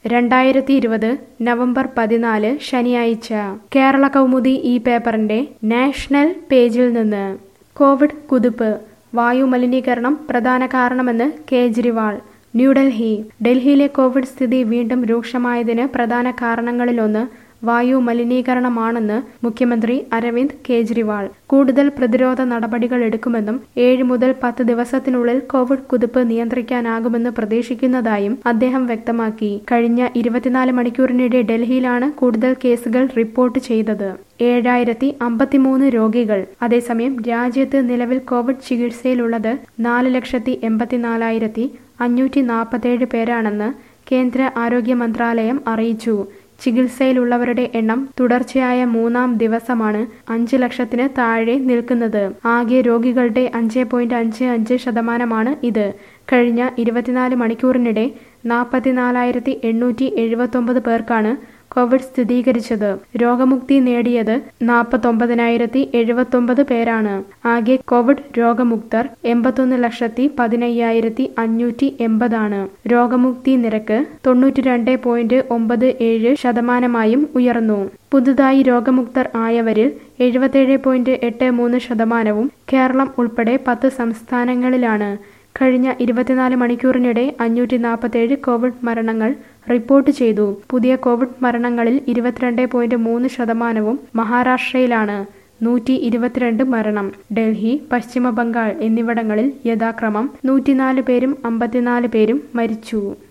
രണ്ടായിരത്തി ഇരുപത് നവംബർ പതിനാല് ശനിയാഴ്ച കേരള കൗമുദി ഈ പേപ്പറിന്റെ നാഷണൽ പേജിൽ നിന്ന് കോവിഡ് കുതിപ്പ് വായു മലിനീകരണം പ്രധാന കാരണമെന്ന് കേജ്രിവാൾ ന്യൂഡൽഹി ഡൽഹിയിലെ കോവിഡ് സ്ഥിതി വീണ്ടും രൂക്ഷമായതിന് പ്രധാന കാരണങ്ങളിലൊന്ന് വായു മലിനീകരണമാണെന്ന് മുഖ്യമന്ത്രി അരവിന്ദ് കേജ്രിവാൾ കൂടുതൽ പ്രതിരോധ നടപടികൾ എടുക്കുമെന്നും ഏഴ് മുതൽ പത്ത് ദിവസത്തിനുള്ളിൽ കോവിഡ് കുതിപ്പ് നിയന്ത്രിക്കാനാകുമെന്ന് പ്രതീക്ഷിക്കുന്നതായും അദ്ദേഹം വ്യക്തമാക്കി കഴിഞ്ഞ ഇരുപത്തിനാല് മണിക്കൂറിനിടെ ഡൽഹിയിലാണ് കൂടുതൽ കേസുകൾ റിപ്പോർട്ട് ചെയ്തത് ഏഴായിരത്തി അമ്പത്തിമൂന്ന് രോഗികൾ അതേസമയം രാജ്യത്ത് നിലവിൽ കോവിഡ് ചികിത്സയിലുള്ളത് നാല് ലക്ഷത്തി എൺപത്തിനാലായിരത്തി അഞ്ഞൂറ്റി നാൽപ്പത്തേഴ് പേരാണെന്ന് കേന്ദ്ര ആരോഗ്യ മന്ത്രാലയം അറിയിച്ചു ചികിത്സയിലുള്ളവരുടെ എണ്ണം തുടർച്ചയായ മൂന്നാം ദിവസമാണ് അഞ്ച് ലക്ഷത്തിന് താഴെ നിൽക്കുന്നത് ആകെ രോഗികളുടെ അഞ്ച് പോയിന്റ് അഞ്ച് അഞ്ച് ശതമാനമാണ് ഇത് കഴിഞ്ഞ ഇരുപത്തിനാല് മണിക്കൂറിനിടെ നാൽപ്പത്തിനാലായിരത്തി എണ്ണൂറ്റി എഴുപത്തൊമ്പത് പേർക്കാണ് കോവിഡ് സ്ഥിരീകരിച്ചത് രോഗമുക്തി നേടിയത് നാൽപ്പത്തൊമ്പതിനായിരത്തി എഴുപത്തൊമ്പത് പേരാണ് ആകെ കോവിഡ് രോഗമുക്തർ എൺപത്തൊന്ന് ലക്ഷത്തി പതിനയ്യായിരത്തി അഞ്ഞൂറ്റി എൺപതാണ് രോഗമുക്തി നിരക്ക് തൊണ്ണൂറ്റി രണ്ട് പോയിന്റ് ഒമ്പത് ഏഴ് ശതമാനമായും ഉയർന്നു പുതുതായി രോഗമുക്തർ ആയവരിൽ എഴുപത്തേഴ് പോയിന്റ് എട്ട് മൂന്ന് ശതമാനവും കേരളം ഉൾപ്പെടെ പത്ത് സംസ്ഥാനങ്ങളിലാണ് കഴിഞ്ഞ ഇരുപത്തിനാല് മണിക്കൂറിനിടെ അഞ്ഞൂറ്റി നാൽപ്പത്തേഴ് കോവിഡ് മരണങ്ങൾ റിപ്പോർട്ട് ചെയ്തു പുതിയ കോവിഡ് മരണങ്ങളിൽ ഇരുപത്തിരണ്ട് പോയിന്റ് മൂന്ന് ശതമാനവും മഹാരാഷ്ട്രയിലാണ് നൂറ്റി ഇരുപത്തിരണ്ട് മരണം ഡൽഹി പശ്ചിമ ബംഗാൾ എന്നിവിടങ്ങളിൽ യഥാക്രമം നൂറ്റിനാല് പേരും അമ്പത്തിനാല് പേരും മരിച്ചു